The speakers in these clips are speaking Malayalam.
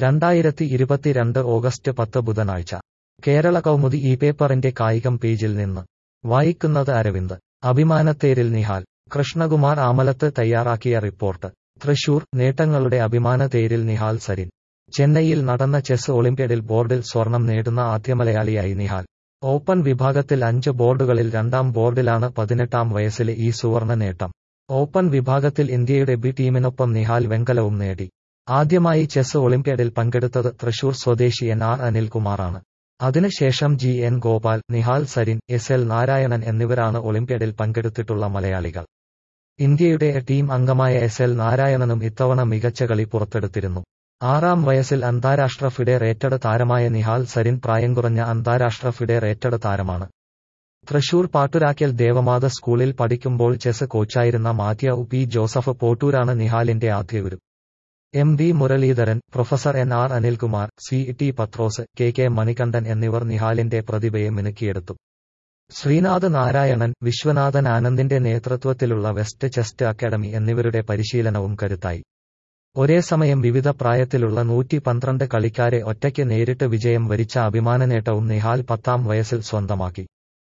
രണ്ടായിരത്തി ഇരുപത്തിരണ്ട് ഓഗസ്റ്റ് പത്ത് ബുധനാഴ്ച കേരള കൗമുദി ഈ പേപ്പറിന്റെ കായികം പേജിൽ നിന്ന് വായിക്കുന്നത് അരവിന്ദ് അഭിമാനത്തേരിൽ നിഹാൽ കൃഷ്ണകുമാർ ആമലത്ത് തയ്യാറാക്കിയ റിപ്പോർട്ട് തൃശൂർ നേട്ടങ്ങളുടെ അഭിമാനത്തേരിൽ നിഹാൽ സരിൻ ചെന്നൈയിൽ നടന്ന ചെസ് ഒളിമ്പ്യാഡിൽ ബോർഡിൽ സ്വർണം നേടുന്ന ആദ്യ മലയാളിയായി നിഹാൽ ഓപ്പൺ വിഭാഗത്തിൽ അഞ്ച് ബോർഡുകളിൽ രണ്ടാം ബോർഡിലാണ് പതിനെട്ടാം വയസ്സിലെ ഈ സുവർണ നേട്ടം ഓപ്പൺ വിഭാഗത്തിൽ ഇന്ത്യയുടെ ബി ടീമിനൊപ്പം നിഹാൽ വെങ്കലവും നേടി ആദ്യമായി ചെസ് ഒളിമ്പ്യാഡിൽ പങ്കെടുത്തത് തൃശൂർ സ്വദേശി എൻ ആർ അനിൽകുമാറാണ് അതിനുശേഷം G N Gopal Nihal Sarin S L Narayanan എന്നിവരാണ് ഒളിമ്പ്യാഡിൽ പങ്കെടുത്തിട്ടുള്ള മലയാളികൾ ഇന്ത്യയുടെ ടീം അംഗമായ എസ് എൽ നാരായണനും ഇത്തവണ മികച്ച കളി പുറത്തെടുത്തിരുന്നു ആറാം വയസ്സിൽ അന്താരാഷ്ട്ര ഫിഡറേറ്റഡ് താരമായ നിഹാൽ സരിൻ പ്രായം കുറഞ്ഞ അന്താരാഷ്ട്ര ഫിഡറേറ്റഡ് താരമാണ് തൃശൂർ പാട്ടുരാക്കൽ ദേവമാത സ്കൂളിൽ പഠിക്കുമ്പോൾ ചെസ് കോച്ചായിരുന്ന മാത്യു പി ജോസഫ് പോട്ടൂരാണ് നിഹാലിന്റെ ആദ്യ ഗുരു M V Muralidharan professor N R Anilkumar C T Pathrose K K Manikandan എന്നിവർ നിഹാലിന്റെ പ്രതിഭയെ മിനുക്കിയെടുത്തു ശ്രീനാഥ് നാരായണൻ വിശ്വനാഥൻ ആനന്ദിന്റെ നേതൃത്വത്തിലുള്ള വെസ്റ്റ് ചെസ്റ്റ് അക്കാദമി എന്നിവരുടെ പരിശീലനവും കരുത്തായി ഒരേ സമയം വിവിധ പ്രായത്തിലുള്ള നൂറ്റി പന്ത്രണ്ട് കളിക്കാരെ ഒറ്റയ്ക്ക് നേരിട്ട് വിജയം വരിച്ച അഭിമാന നേട്ടവും നിഹാൽ പത്താം വയസ്സിൽ സ്വന്തമാക്കി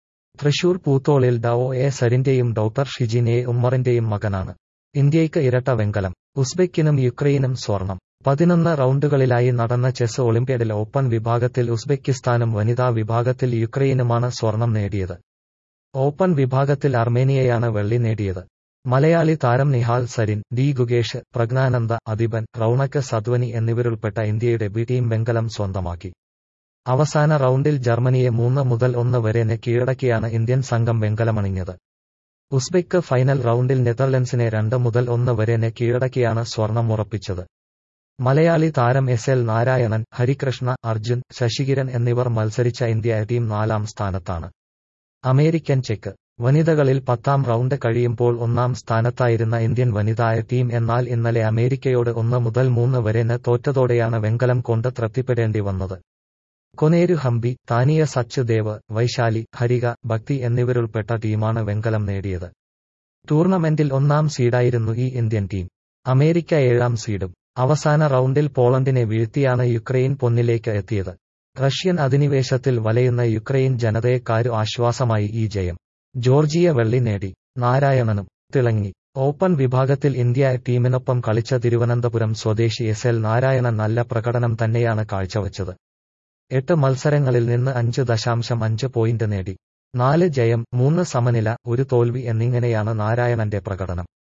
തൃശൂർ പൂത്തോളിൽ ഡോ എ സരിന്റെയും ഡോക്ടർ ഷിജിൻ എ ഉമ്മറിന്റെയും മകനാണ് ഇന്ത്യയ്ക്ക് ഇരട്ട വെങ്കലം ഉസ്ബെക്കിനും യുക്രൈനും സ്വർണം പതിനൊന്ന് റൗണ്ടുകളിലായി നടന്ന ചെസ് ഒളിമ്പ്യാഡിൽ ഓപ്പൺ വിഭാഗത്തിൽ ഉസ്ബെക്കിസ്ഥാനും വനിതാ വിഭാഗത്തിൽ യുക്രൈനുമാണ് സ്വർണം നേടിയത് ഓപ്പൺ വിഭാഗത്തിൽ അർമേനിയയാണ് വെള്ളി നേടിയത് മലയാളി താരം നിഹാൽ സരിൻ ഡി ഗുഗേഷ് പ്രജ്ഞാനന്ദ അദിബൻ റൌണക്ക് സദ്വനി എന്നിവരുൾപ്പെട്ട ഇന്ത്യയുടെ ബി ടീം വെങ്കലം സ്വന്തമാക്കി അവസാന റൗണ്ടിൽ ജർമ്മനിയെ മൂന്ന് മുതൽ ഒന്ന് വരെ കീഴടക്കിയാണ് ഇന്ത്യൻ സംഘം വെങ്കലമണിഞ്ഞത് ഉസ്ബെക്ക് ഫൈനൽ റൗണ്ടിൽ നെതർലൻഡ്സിനെ രണ്ട് മുതൽ ഒന്ന് വരെ കീഴടക്കിയാണ് സ്വർണം ഉറപ്പിച്ചത് മലയാളി താരം എസ് എൽ നാരായണൻ ഹരികൃഷ്ണ അർജുൻ ശശികിരൻ എന്നിവർ മത്സരിച്ച ഇന്ത്യ ടീം നാലാം സ്ഥാനത്താണ് അമേരിക്കൻ ചെക്ക് വനിതകളിൽ പത്താം റൗണ്ട് കഴിയുമ്പോൾ ഒന്നാം സ്ഥാനത്തായിരുന്ന ഇന്ത്യൻ വനിതാ ടീം എന്നാൽ ഇന്നലെ അമേരിക്കയോട് ഒന്ന് മുതൽ മൂന്ന് വരെ തോറ്റതോടെയാണ് വെങ്കലം കൊണ്ട് തൃപ്തിപ്പെടേണ്ടി വന്നത് കൊനേരു ഹംപി താനിയ സച്ദേവ് വൈശാലി ഹരിക ഭക്തി എന്നിവരുൾപ്പെട്ട ടീമാണ് വെങ്കലം നേടിയത് ടൂർണമെന്റിൽ ഒന്നാം സീഡായിരുന്നു ഈ ഇന്ത്യൻ ടീം അമേരിക്ക ഏഴാം സീഡും അവസാന റൗണ്ടിൽ പോളണ്ടിനെ വീഴ്ത്തിയാണ് യുക്രൈൻ പൊന്നിലേക്ക് എത്തിയത് റഷ്യൻ അധിനിവേശത്തിൽ വലയുന്ന യുക്രൈൻ ജനതയെക്കാരു ആശ്വാസമായി ഈ ജയം ജോർജിയ വെള്ളി നേടി നാരായണനും തിളങ്ങി ഓപ്പൺ വിഭാഗത്തിൽ ഇന്ത്യ ടീമിനൊപ്പം കളിച്ച തിരുവനന്തപുരം സ്വദേശി എസ് എൽ നാരായണൻ നല്ല പ്രകടനം തന്നെയാണ് കാഴ്ചവച്ചത് എട്ട് മത്സരങ്ങളിൽ നിന്ന് അഞ്ച് ദശാംശം അഞ്ച് പോയിന്റ് നേടി നാല് ജയം മൂന്ന് സമനില ഒരു തോൽവി എന്നിങ്ങനെയാണ് നാരായണന്റെ പ്രകടനം